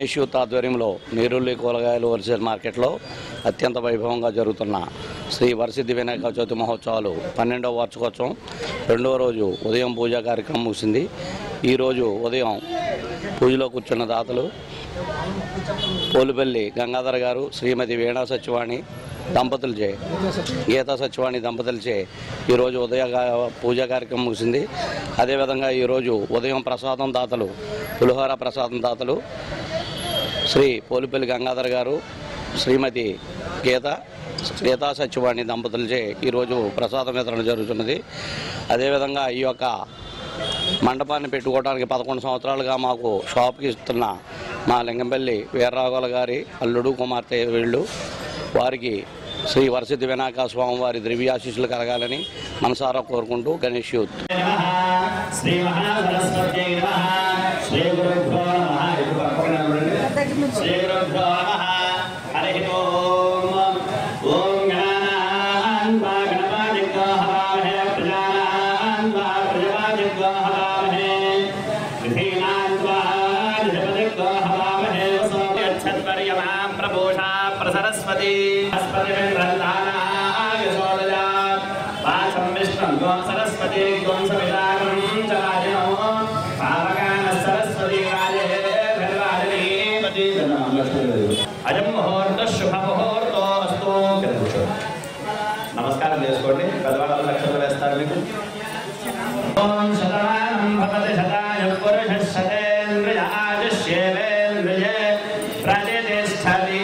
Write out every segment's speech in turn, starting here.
ఇష్యూత్ ఆధ్వర్యంలో నీరుల్లి కూరగాయలు హోల్సేల్ మార్కెట్లో అత్యంత వైభవంగా జరుగుతున్న శ్రీ వరసిద్ధి వినాయక చవితి మహోత్సవాలు పన్నెండవ వార్షికోత్సవం రెండవ రోజు ఉదయం పూజా కార్యక్రమం ముగిసింది ఈరోజు ఉదయం పూజలో కూర్చున్న దాతలు పోలుపల్లి గంగాధర్ గారు శ్రీమతి వీణా సత్యవాణి దంపతులచే గీతా సత్యవాణి దంపతులచే ఈరోజు ఉదయ గా- పూజా కార్యక్రమం ముగిసింది అదేవిధంగా ఈరోజు ఉదయం ప్రసాదం దాతలు పులిహోర ప్రసాదం దాతలు శ్రీ పోలిపల్లి గంగాధర్ గారు శ్రీమతి గీత గీతా సత్యవాణి దంపతులచే ఈరోజు ప్రసాదం వితరణ జరుగుతున్నది అదేవిధంగా ఈ యొక్క మండపాన్ని పెట్టుకోవడానికి పదకొండు సంవత్సరాలుగా మాకు షాప్కి ఇస్తున్న మా లింగంపల్లి వీర్రాఘవుల గారి అల్లుడు కుమార్తె వీళ్ళు వారికి శ్రీ వరసిద్ధి వినాయక స్వామి వారి ద్రవ్యాశీస్సులు కలగాలని మనసారా కోరుకుంటూ గణేష్ యూత్ శ్రీ మహాసరస్వత్యై నమః శ్రీ గురుభ్యో నమః ఇది పక్కన ఉండండి. శ్రీ గురుభ్యో నమః హరి ఓం ఓం గణానాన్ వా గణపాదిగ్గా హవామహే ప్రజానాన్ వా ప్రజాపాదిగ్గా హవామహే విధీనాన్ వా నిధపదిగ్గా హవామహే సోమ్యచ్చత్వర్యమాం ప్రపోషా ప్రసరస్వతి అస్పతిమింద్రదానాయ సోదయాత్ వాచం విష్ణుం గోం సరస్వతి గోం సవితారం చ రాజనో పావకాన సరస్వతి రాజే భిర్వాజనీపతి అజం ముహూర్త శుభ ముహూర్తో అస్తు నమస్కారం చేసుకోండి పెద్దవాళ్ళ లక్షలు వేస్తారు మీకు ఓం శతమానం భవతి శతాయ పురుష శతేంద్రియ ఆయుష్యేవేంద్రియ ప్రతిష్టతి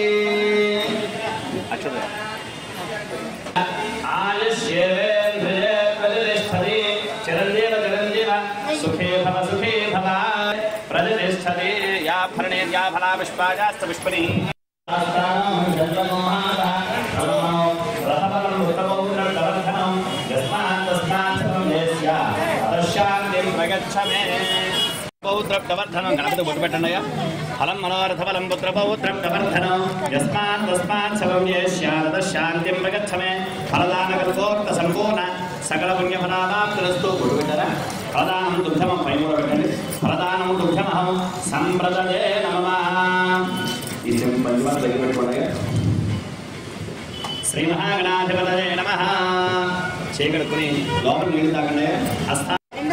ఆయుష్యేవేంద్రియ ప్రతిష్టతి చిరంజీవ చిరంజీవ సుఖే భవ సుఖే భవ ప్రతిష్టతి యా ఫలనే యా ఫలా పుష్పాయాస్త పుష్పని పౌత్రవర్ధనం గణపతి బొట్టు పెట్టండి ఫలం మనోరథ ఫలం పుత్ర పౌత్రవర్ధనం యస్మాత్ తస్మాత్ సర్వం యేష్యాద శాంతిం ప్రగచ్చమే ఫలదాన కల్పోక్త సంపూర్ణ సకల పుణ్య ఫలాదాప్తిరస్తు బొట్టు పెట్టారా ఫలదానం దుగ్ధమం పై మూల పెట్టండి ఫలదానం దుగ్ధమహం సంప్రదదే నమ ఈ చెంపు పంచమాల దగ్గర పెట్టుకోండి శ్రీ మహాగణాధిపతయే నమ చీకడుకుని లోపల నీళ్ళు తాకండి హస్త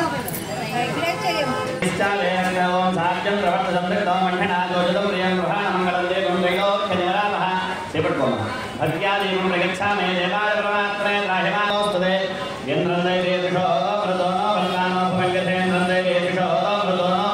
సాధ్యం ప్రవర్త సంతృప్తం మంఠనాదోజదం ప్రియం గృహామంగళం దేవం త్రైలోక్యనిరామః చేపట్టుకోమ భక్త్యాదీపం ప్రగచ్ఛామే దేవాయ పరమాత్మనే రాహిమానోస్తుతే ఇంద్రందైవేషో ప్రదోనో బల్కానో భవంగసేంద్రందైవేషో ప్రదోనో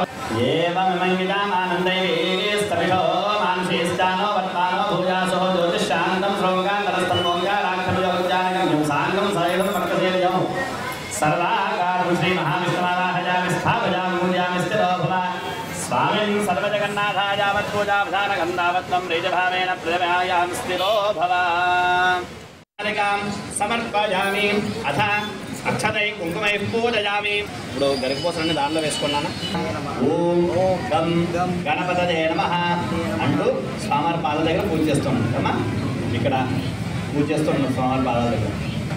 ఏవమిమంగితామానందైవేస్తమిషో మానసేష్టానో వర్తానో భూయాసో జ్యోతిష్శాంతం శ్రోంగాంతరస్థం ఓంకారాక్షమయోజ్ఞానగమ్యం సాంగం సైవం పక్కసేవ్యం సర్వాకారం శ్రీ మహావిష్ణువాహయామి స్థాపయామి పూజయామి స్థిరో భవ స్వామిన్ సర్వజగన్నాథాయావత్పూజావధాన గంధావత్వం రేజభావేన ప్రజమాయాం స్థిరో భవ కాళికాం సమర్పయామి అథ అక్షతై కుంకుమై పూజయామి ఇప్పుడు గరికపోసలన్నీ దానిలో వేసుకున్నాను ఓం గం గణపతదే నమ అంటూ స్వామివారి పాదాల దగ్గర పూజ చేస్తున్నాను అమ్మా ఇక్కడ పూజ చేస్తున్నాను స్వామివారి పాదాల దగ్గర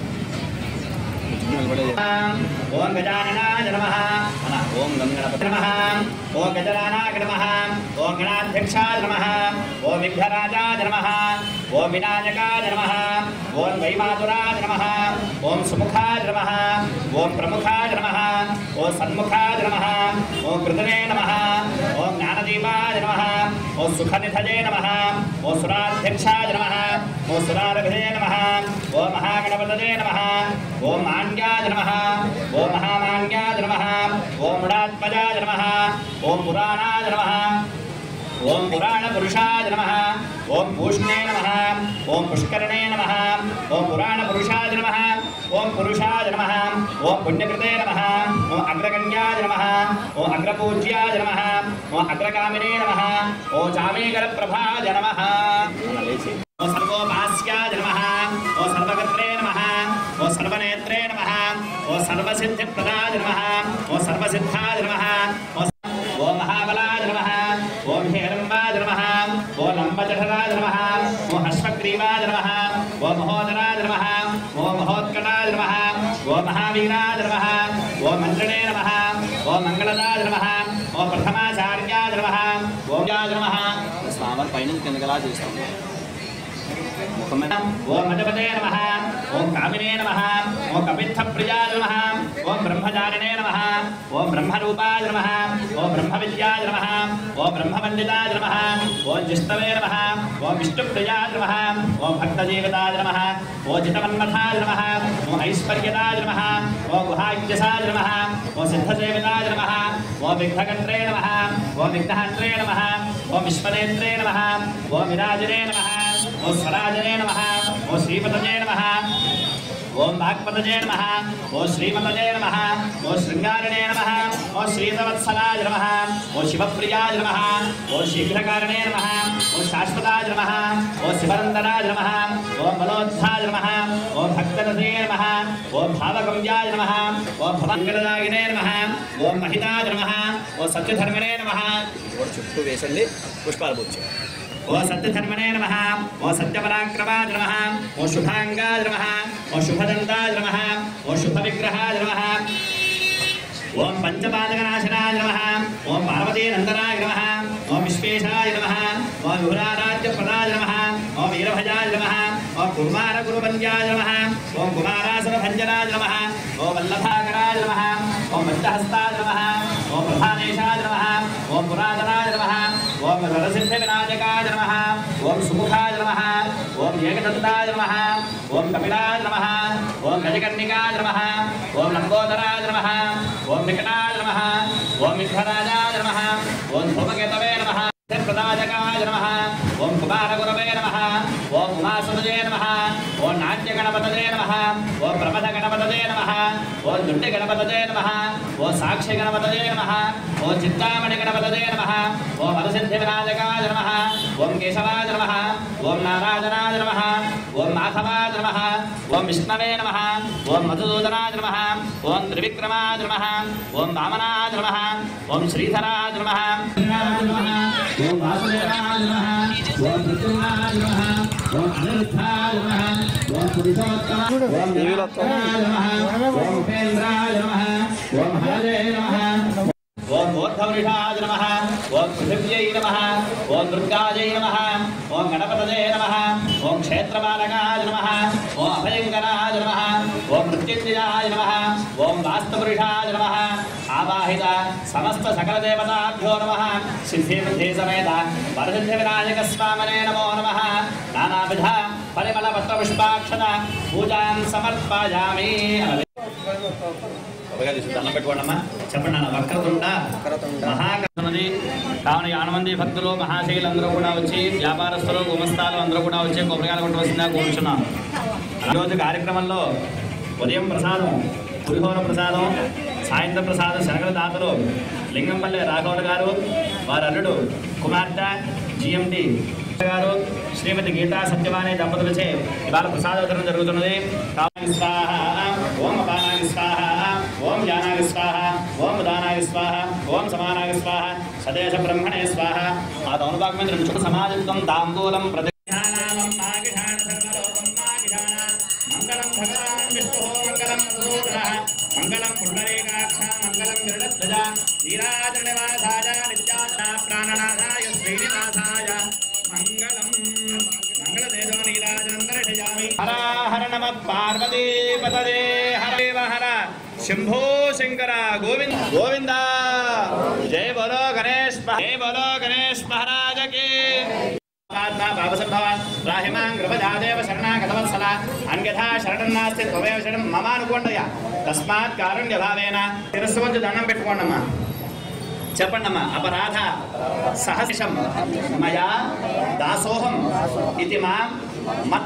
ఓం గజాననాయ నమః అన ఓం గం గణపతి నమః ఓం గజానాయ నమః ఓం గణాధ్యక్షాయ నమః ఓం విఘ్నరాజాయ నమః ఓం వినాయకాయ నమః ఓం వైమాతురాయ నమః ఓం సుముఖాయ నమః ఓం ప్రముఖాయ నమః ఓం సన్ముఖాయ నమః ఓం కృతనే నమః ఓం జ్ఞానదీపాయ నమః ఓం సుఖనిధయే నమః ఓం సురాధ్యక్షాయ నమః ఓం సురారభిదే నమః ఓం మహాగణపతదే నమః ఓం మాన్యాయ నమః ఓం మహామాన్యాయ నమః ఓం ముడాత్మజాయ నమః ఓం పురాణాయ నమః ఓం పురాణ పురుషాయ నమః ఓం పూష్ణే నమః ఓం పుష్కరణే నమః ఓం పురాణ పురుషాయ నమః ఓం పురుషాయ నమః ఓం పుణ్యకృతే నమః ఓం అగ్రగణ్యాయ నమః ఓం అగ్రపూజ్యాయ నమః ఓం అగ్రకామినే నమః ఓం చామీకర ప్రభాయ నమః ఓం సర్వోపాస్యాయ నమః ఓం సర్వకర్త్రే నమః ఓం సర్వనేత్రే నమః ఓం సర్వసిద్ధిప్రదాయ నమః ఓం సర్వసిద్ధాయ నమః ఓం ఓం మహాబలాయ నమః ఓం హేరంబాయ నమః ఓం లంబజఠరాయ నమః ఓం అశ్వగ్రీవాయ నమః ఓం మహోదరాయ నమః ఓం మహోత్కటాయ నమః ఓం మహావీరాయ నమః ఓం మంత్రిణే నమః ఓం మంగళదాయ నమః ఓం ప్రథమాచార్యాయ నమః ఓం యాయ నమః కిందకి అలా చేస్తాం ముఖం మీద ఓం అజపతే నమ ఓం కామినే నమ ఓం కపిత్థ ప్రియాయ నమ ఓం బ్రహ్మచారిణే నమ ఓం బ్రహ్మరూపాయ నమ ఓం బ్రహ్మ విద్యాయ నమ ఓం బ్రహ్మవందితాయ నమ ఓం జిష్టవే నమ ఓం విష్ణుప్రియాయ నమ ఓం భక్తజీవితాయ నమ ఓం జితమన్మథాయ నమ ఓం ఐశ్వర్యదాయ నమ ఓం గుహాజ్యసాయ నమ ఓం సిద్ధసేవితాయ నమ ఓం విఘ్నకంత్రే నమ ఓం విఘ్నహంత్రే నమ ఓం విశ్వనేత్రే నమ ఓం విరాజనే నమ ఓం స్వరాజనే నమ ఓం శ్రీపతజే నమ ఓం వాక్పతజే నమ ఓం శ్రీమతజే నమ ఓం శృంగారణే నమ ఓం శ్రీతవత్సలాయ నమ ఓం శివప్రియాయ నమ ఓం శీఘ్రకారణే నమ ఓం శాశ్వతాయ నమ ఓం శివనందనాయ నమ ఓం బలోత్థాయ నమ ఓం భక్తరథే నమ ఓం భావగమ్యాయ నమ ఓం భవంగళదాగినే నమ ఓం మహితాయ నమ ఓం సత్యధర్మనే నమ చుట్టూ వేసండి పుష్పాలు పూర్తి ఓ సత్యధర్మనే నమ ఓ సత్యపరాక్రమాయ నమ ఓ శుభాంగాయ నమ ఓ శుభదంతాయ నమ ఓ శుభ విగ్రహాయ నమ ఓం పంచపాదకనాశనాయ నమ ఓం పార్వతీనందనాయ నమ ఓం విశ్వేశాయ నమ ఓం విహురారాజ్యప్రదాయ నమ ఓం వీరభజాయ నమ ఓం కుమార గురువంద్యాయ నమ ఓం కుమారాసుర భంజనాయ నమ ఓం వల్లభాకరాయ నమ ఓం మధ్యహస్తాయ నమ ఓం ప్రధానేశాయ నమ ఓం పురాతనాయ నమ ఓం నరసింహ వినాయకాయ నమ ఓం సుముఖాయ నమ ఓం ఏకదంతాయ నమ ఓం కపిలాయ నమ ఓం గజకర్ణికాయ నమ ఓం లంబోదరాయ నమ ఓం నికటాయ నమ ఓం విఘ్నరాజాయ నమ ఓం ధూమకేతవే నమ ప్రదాయకాయ నమ ఓం కుమారగురవే నమ ఓం ఉమాసుజే నమ ఓం నాట్యగణపతజే నమ ఓం ప్రమథ గణపతజే నమ ఓం దుండి గణపతజే నమ ఓం సాక్షి గణపతజే నమ ఓం చిత్తామణి గణపతజే నమ ఓం వరసిద్ధి వినాయకాయ నమ ఓం కేశవాయ నమ ఓం నారాయణాయ నమ ఓం మాధవాయ నమ ఓం విష్ణవే నమ ఓం మధుసూదనాయ నమ ఓం త్రివిక్రమాయ నమ ఓం వామనాయ నమ ఓం శ్రీధరాయ నమ ఓం వాసుదేవాయ నమ ఓం మృత్యుంజయాయ నమ ఓం అనిరుద్ధాయ నమ ఓం పురుషోత్తమ ఓం దేవోత్తమాయ నమ ఓం ఉపేంద్రాయ నమ ఓం హరే నమ ఓం మూర్ధవృషాయ నమ ఓం పృథివ్యై నమ ఓం దుర్గాయై నమ ఓం గణపతదే నమ ఓం క్షేత్రపాలకాయ నమ ఓం అభయంకరాయ నమ ఓం మృత్యుంజయాయ నమ ఓం వాస్తవృషాయ నమ ఆవాహిత సమస్త సకల దేవతాభ్యో నమ సిద్ధి బుద్ధి సమేత వరసిద్ధి వినాయక స్వామనే నమో నమ నానావిధ పరిమళ పత్ర పుష్పాక్షత పూజాం సమర్పయామి ఒకగా తీసుకు దండం పెట్టుకోండమ్మా చెప్పండి అన్న వక్రతుండ మహాకృష్ణది కావున యాన మంది భక్తులు మహాశైలు అందరూ కూడా వచ్చి వ్యాపారస్తులు గుమస్తాలు అందరూ కూడా వచ్చి కొబ్బరికాయలు కొట్టవలసిందిగా కూర్చున్నాం ఈరోజు కార్యక్రమంలో ఉదయం ప్రసాదం పులిహోర ప్రసాదం సాయంత్రం ప్రసాదం శనగల దాతలు లింగంపల్లి రాఘవులు గారు వారి అల్లుడు కుమార్తె జిఎండి గారు శ్రీమతి గీతా సత్యవాణి దంపతులచే ఇవాళ ప్రసాద వితరణ జరుగుతున్నది కామాగి స్వాహ ఓం అపానాగి స్వాహ ఓం జానాగి స్వాహ ఓం దానాగి స్వాహ ఓం సమానాగి స్వాహ సదేశ బ్రహ్మణే స్వాహ ఆ దౌనభాగమైన రుచుకు సమాజం తాంబూలం ప్రతి మంగళం భగవాన్ విష్ణు మంగళం మధుసూదనః మంగళం పుండరీకాక్ష మంగళం గరుడధ్వజ శ్రీరాజనివాసాయ నిత్యాన్న ప్రాణనాథాయ శ్రీనివాసాయ మంగళం మంగళదేదో నీరాజనందరిషయామి హర హర నమ పార్వతీ పతదే హర హర శంభో శంకర గోవింద గోవింద జయ బలో గణేష్ జయ బలో గణేష్ మహారాజ కి ఆత్మా భావసంభవ రాహిమాం కృపజాదేవ శరణాగతవత్సల అన్యథా శరణం నాస్తి త్వమేవ శరణం మమ అనుకోండియ తస్మాత్ కారుణ్య భావేన శిరస్సు వంచి దండం పెట్టుకోండమ్మా చెప్పండమ్మా అపరాధ సహశం మయా దాసోహం ఇది మా మత్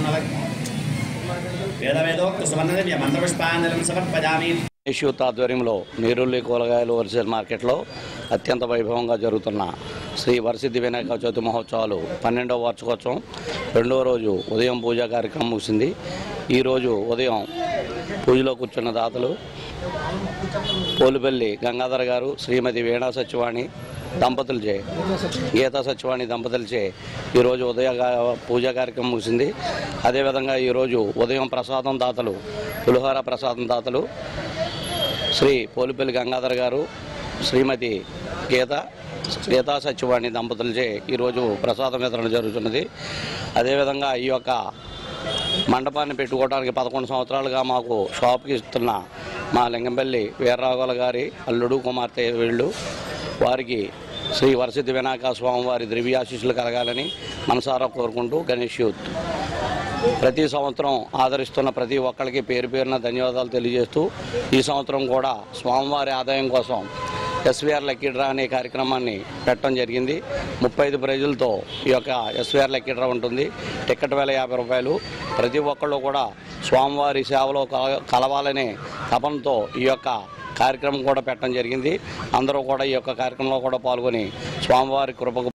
వేద వేదోక్త సువర్ణదివ్య మంత్రపుష్పాంజలిం సమర్పజామి యూత్ ఆధ్వర్యంలో నీరుల్లి కూరగాయలు హోల్సేల్ మార్కెట్లో అత్యంత వైభవంగా జరుగుతున్న శ్రీ వరసిద్ధి వినాయక చవితి మహోత్సవాలు పన్నెండవ వార్షికోత్సవం రెండవ రోజు ఉదయం పూజా కార్యక్రమం ముగిసింది ఈరోజు ఉదయం పూజలో కూర్చున్న దాతలు పోలుపల్లి గంగాధర్ గారు శ్రీమతి వీణా సత్యవాణి దంపతులచే గీతా సత్యవాణి దంపతులచే ఈరోజు ఉదయ గా- పూజా కార్యక్రమం ముగిసింది అదేవిధంగా ఈరోజు ఉదయం ప్రసాదం దాతలు పులిహోర ప్రసాదం దాతలు శ్రీ పోలిపల్లి గంగాధర్ గారు శ్రీమతి గీత గీతా సత్యవాణి దంపతులచే ఈరోజు ప్రసాదం వితరణ జరుగుతున్నది అదేవిధంగా ఈ యొక్క మండపాన్ని పెట్టుకోవడానికి పదకొండు సంవత్సరాలుగా మాకు షాప్కి ఇస్తున్న మా లింగంపల్లి వీర్రాఘవుల గారి అల్లుడు కుమార్తె వీళ్ళు వారికి శ్రీ వరసిద్ధి వినాయక స్వామి వారి ద్రవ్యాశీస్సులు కలగాలని మనసారా కోరుకుంటూ గణేష్ యూత్ ప్రతి సంవత్సరం ఆదరిస్తున్న ప్రతి ఒక్కరికి పేరు పేరున ధన్యవాదాలు తెలియజేస్తూ ఈ సంవత్సరం కూడా స్వామివారి ఆదాయం కోసం ఎస్వీఆర్ లక్కీ డ్రా అనే కార్యక్రమాన్ని పెట్టడం జరిగింది ముప్పై ఐదు ప్రైజులతో ఈ యొక్క ఎస్వీఆర్ లక్కీ డ్రా ఉంటుంది టికెట్ వేల యాభై రూపాయలు ప్రతి ఒక్కళ్ళు కూడా స్వామివారి సేవలో కల- కలవాలనే తపనతో ఈ యొక్క కార్యక్రమం కూడా పెట్టడం జరిగింది అందరూ కూడా ఈ యొక్క కార్యక్రమంలో కూడా పాల్గొని స్వామివారి కృపకు